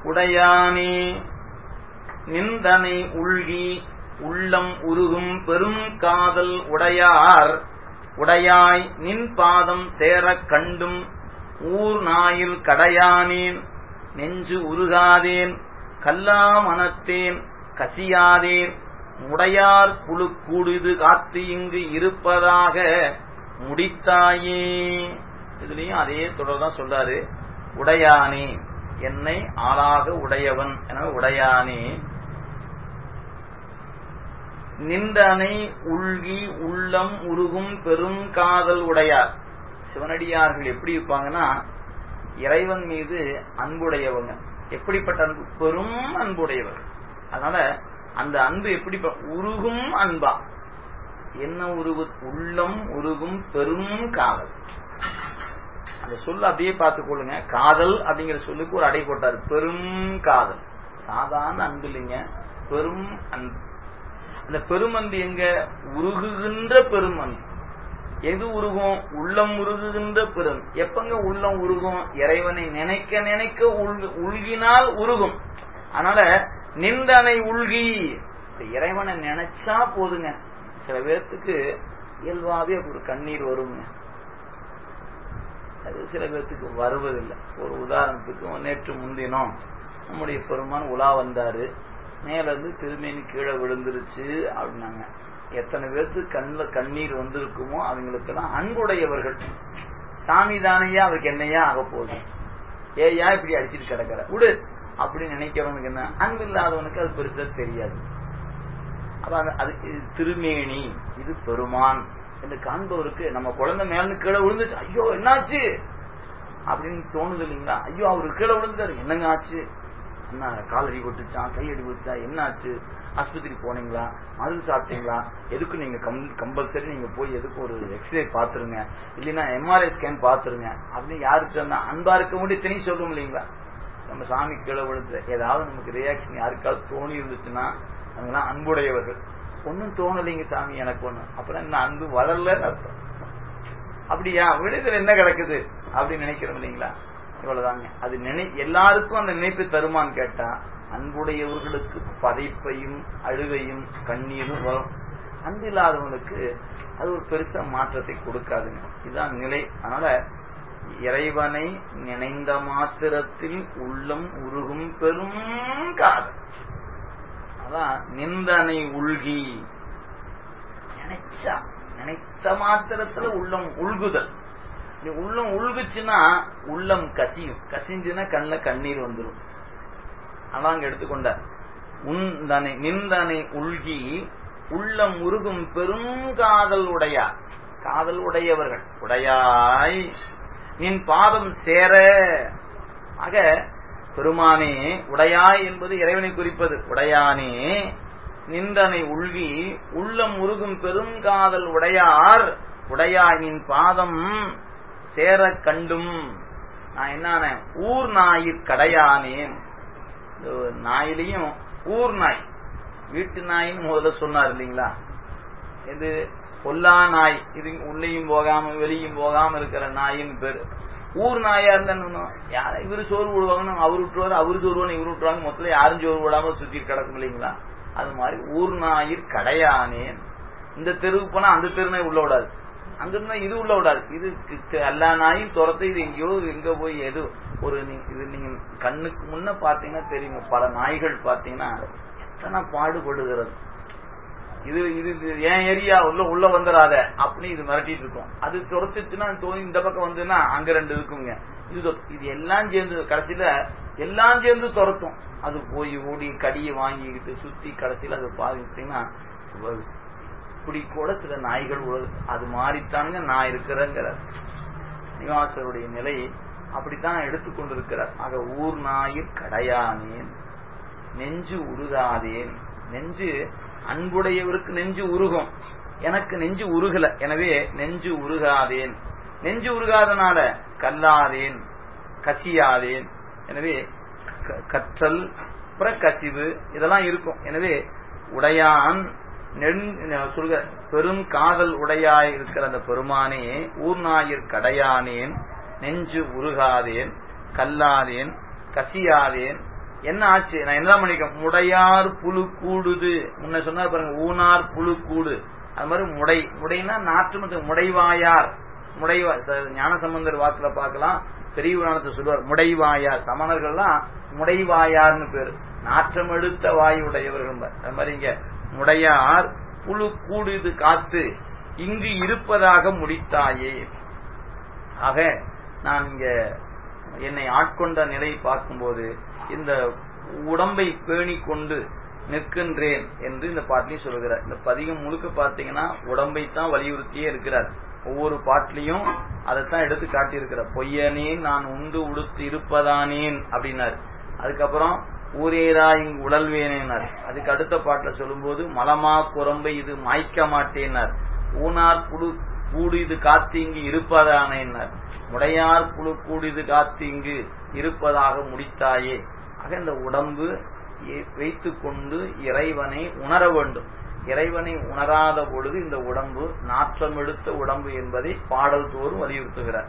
உடையானே நிந்தனை உள்கி உள்ளம் உருகும் பெரும் காதல் உடையார் உடையாய் நின் பாதம் சேரக் கண்டும் ஊர் நாயில் கடையானேன் நெஞ்சு உருகாதேன் கல்லா மனத்தேன் கசியாதேன் முடையார் புழு கூடுது காத்து இங்கு இருப்பதாக முடித்தாயே இதுலயும் அதே தொடர்தான் சொல்றாரு உடையானே என்னை ஆளாக உடையவன் என உடையானே நின்றனை உள்கி உள்ளம் உருகும் பெரும் காதல் உடையார் சிவனடியார்கள் எப்படி இருப்பாங்கன்னா இறைவன் மீது அன்புடையவங்க எப்படிப்பட்ட அன்பு பெரும் அன்புடையவர் அதனால அந்த அன்பு எப்படி உருகும் அன்பா என்ன உருவு உள்ளம் உருகும் பெரும் காதல் அந்த சொல்ல அப்படியே பார்த்துக் கொள்ளுங்க காதல் அப்படிங்கிற சொல்லுக்கு ஒரு அடை போட்டார் பெரும் காதல் சாதாரண அன்பு இல்லைங்க பெரும் அன்பு அந்த பெருமன்பு எங்க உருகுகின்ற பெருமன்பு எது உருகும் உள்ளம் உருகுகின்ற பெரும் எப்பங்க உள்ளம் உருகும் இறைவனை நினைக்க நினைக்க உள்கினால் உருகும் அதனால நிந்தனை உள்கி இறைவனை நினைச்சா போதுங்க சில பேர்த்துக்கு இயல்பாவே ஒரு கண்ணீர் வருங்க அது சில பேர்த்துக்கு வருவதில்லை ஒரு உதாரணத்துக்கு நேற்று முன்தினம் நம்முடைய பெருமான் உலா வந்தாரு மேல இருந்து திருமேனி கீழே விழுந்துருச்சு அப்படின்னாங்க எத்தனை பேருக்கு கண்ணில் கண்ணீர் வந்திருக்குமோ அவங்களுக்கெல்லாம் அன்புடையவர்கள் சாமி தானையா அவருக்கு என்னையா ஆக போகுது ஏயா இப்படி அடிச்சிட்டு கிடக்கிற விடு அப்படின்னு நினைக்கிறவனுக்கு என்ன அன்பு இல்லாதவனுக்கு அது பெருசா தெரியாது அப்ப அது திருமேனி இது பெருமான் என்று காண்பவருக்கு நம்ம குழந்தை மேல கீழே விழுந்துச்சு ஐயோ என்னாச்சு அப்படின்னு தோணுது இல்லைங்களா ஐயோ அவரு கீழே விழுந்துட்டாரு என்னங்க ஆச்சு என்ன காலடி கொட்டுச்சான் கையடி கொட்டுச்சா என்ன ஆச்சு ஆஸ்பத்திரி போனீங்களா மருந்து சாப்பிட்டீங்களா எதுக்கு நீங்க கம்பல்சரி நீங்க போய் எதுக்கு ஒரு எக்ஸ்ரே பாத்துருங்க இல்லைன்னா எம்ஆர்ஐ ஸ்கேன் பாத்துருங்க அப்படின்னு யாருக்கு சொன்னா அன்பா இருக்க முடியும் திணி சொல்லும் இல்லைங்களா நம்ம சாமி கீழே விழுந்து ஏதாவது நமக்கு ரியாக்ஷன் யாருக்காவது தோணி இருந்துச்சுன்னா அவங்களாம் அன்புடையவர்கள் ஒன்னும் தோணலைங்க சாமி எனக்கு ஒண்ணு அப்புறம் என்ன அன்பு வளரல அர்த்தம் அப்படியா விடுதல் என்ன கிடக்குது அப்படின்னு நினைக்கிறோம் இல்லைங்களா இவ்வளவுதாங்க அது நினை எல்லாருக்கும் அந்த நினைப்பு தருமான்னு கேட்டா அன்புடையவர்களுக்கு பதைப்பையும் அழுகையும் கண்ணீரும் வரும் அன்பு இல்லாதவங்களுக்கு அது ஒரு பெருசா மாற்றத்தை கொடுக்காதுங்க இதுதான் நிலை அதனால இறைவனை நினைந்த மாத்திரத்தில் உள்ளம் உருகும் பெரும் காதல் அதான் நிந்தனை உள்கி நினைச்சா நினைத்த மாத்திரத்துல உள்ளம் உள்குதல் உள்ளம் உள்குச்சுன்னா உள்ளம் கசியும் கசிஞ்சுன்னா கண்ணில் கண்ணீர் வந்துடும் அதான் அங்க எடுத்துக்கொண்டார் உன்தனை நின்றனை உள்கி உள்ளம் உருகும் பெருங்காதல் உடையார் காதல் உடையவர்கள் உடையாய் நின் பாதம் சேர ஆக பெருமானே உடையாய் என்பது இறைவனை குறிப்பது உடையானே நின்றனை உள்கி உள்ளம் உருகும் பெருங்காதல் உடையார் உடையாய் நின் பாதம் சேர கண்டும் நான் என்ன ஊர் நாயிற் கடையானேன் நாயிலையும் ஊர் நாய் வீட்டு நாயின்னு முதல்ல சொன்னார் இல்லைங்களா இது பொல்லா நாய் இது உள்ளேயும் போகாம வெளியும் போகாம இருக்கிற நாயின் பேரு ஊர் நாயா இருந்தா யார இவரு சோறு விடுவாங்கன்னு அவரு விட்டுருவாரு அவரு சோறு இவரு விட்டுருவாங்க மொத்தம் யாரும் சோறு விடாம சுத்தி கிடக்கும் இல்லைங்களா அது மாதிரி ஊர் நாயிற் கடையானேன் இந்த தெருவுக்கு போனா அந்த தெரு நாய் உள்ள விடாது அங்க இருந்தா இது உள்ள விடாது இது எல்லா நாயும் துரத்து இது எங்கேயோ எங்க போய் எது ஒரு இது நீங்க கண்ணுக்கு முன்ன பாத்தீங்கன்னா தெரியுங்க பல நாய்கள் பாத்தீங்கன்னா எத்தனை பாடுபடுகிறது இது இது ஏன் ஏரியா உள்ள உள்ள வந்துடாத அப்படி இது மிரட்டிட்டு இருக்கும் அது துரத்துச்சுன்னா தோணி இந்த பக்கம் வந்துன்னா அங்க ரெண்டு இருக்குங்க இது இது எல்லாம் சேர்ந்து கடைசியில எல்லாம் சேர்ந்து துரத்தும் அது போய் ஓடி கடியை வாங்கிக்கிட்டு சுத்தி கடைசியில அது பாத்தீங்கன்னா இப்படி கூட சில நாய்கள் உள்ளது அது மாறித்தானுங்க நான் இருக்கிறேங்கிற நிவாசருடைய நிலை அப்படித்தான் எடுத்துக்கொண்டிருக்கிறார் ஆக ஊர் நாயிற் கடையானேன் நெஞ்சு உருகாதேன் நெஞ்சு அன்புடையவருக்கு நெஞ்சு உருகும் எனக்கு நெஞ்சு உருகல எனவே நெஞ்சு உருகாதேன் நெஞ்சு உருகாதனால கல்லாதேன் கசியாதேன் எனவே கற்றல் கசிவு இதெல்லாம் இருக்கும் எனவே உடையான் சொல்க பெரும் காதல் உடையாய் இருக்கிற அந்த பெருமானே ஊர்நாயிற் கடையானேன் நெஞ்சு உருகாதேன் கல்லாதேன் கசியாதேன் என்ன ஆச்சு நான் என்ன பண்ணிருக்கேன் முடையார் புழு கூடுது முன்ன சொன்னார் பாருங்க ஊனார் புழு கூடு அது மாதிரி முடை முடைனா நாற்று முடைவாயார் முடைவா ஞானசம்பந்தர் வாக்குல பார்க்கலாம் பெரிய புராணத்தை சொல்லுவார் முடைவாயார் சமணர்கள்லாம் முடைவாயார்னு பேரு நாற்றம் எடுத்த வாயுடையவர்கள் அது மாதிரி இங்க முடையார் புழு கூடு இது காத்து இங்கு இருப்பதாக முடித்தாயே ஆக நான் இங்க என்னை ஆட்கொண்ட நிலையை பார்க்கும்போது இந்த உடம்பை பேணி கொண்டு நிற்கின்றேன் என்று இந்த பாட்டிலையும் சொல்லுகிறார் இந்த பதிகம் முழுக்க பார்த்தீங்கன்னா உடம்பை தான் வலியுறுத்தியே இருக்கிறார் ஒவ்வொரு பாட்டிலையும் அதைத்தான் எடுத்து காட்டியிருக்கிறார் பொய்யனேன் நான் உண்டு உடுத்து இருப்பதானேன் அப்படின்னாரு அதுக்கப்புறம் ஊரேரா இங்கு உடல்வேனேனார் அதுக்கு அடுத்த பாட்டுல சொல்லும்போது மலமா குரம்பை இது மாய்க்க மாட்டேனார் ஊனார் புழு கூடு இது காத்து இங்கு இருப்பதானேனார் முடையார் புழு கூடு இது காத்து இங்கு இருப்பதாக முடித்தாயே ஆக இந்த உடம்பு வைத்து கொண்டு இறைவனை உணர வேண்டும் இறைவனை உணராத பொழுது இந்த உடம்பு நாற்றம் எடுத்த உடம்பு என்பதை பாடல் தோறும் வலியுறுத்துகிறார்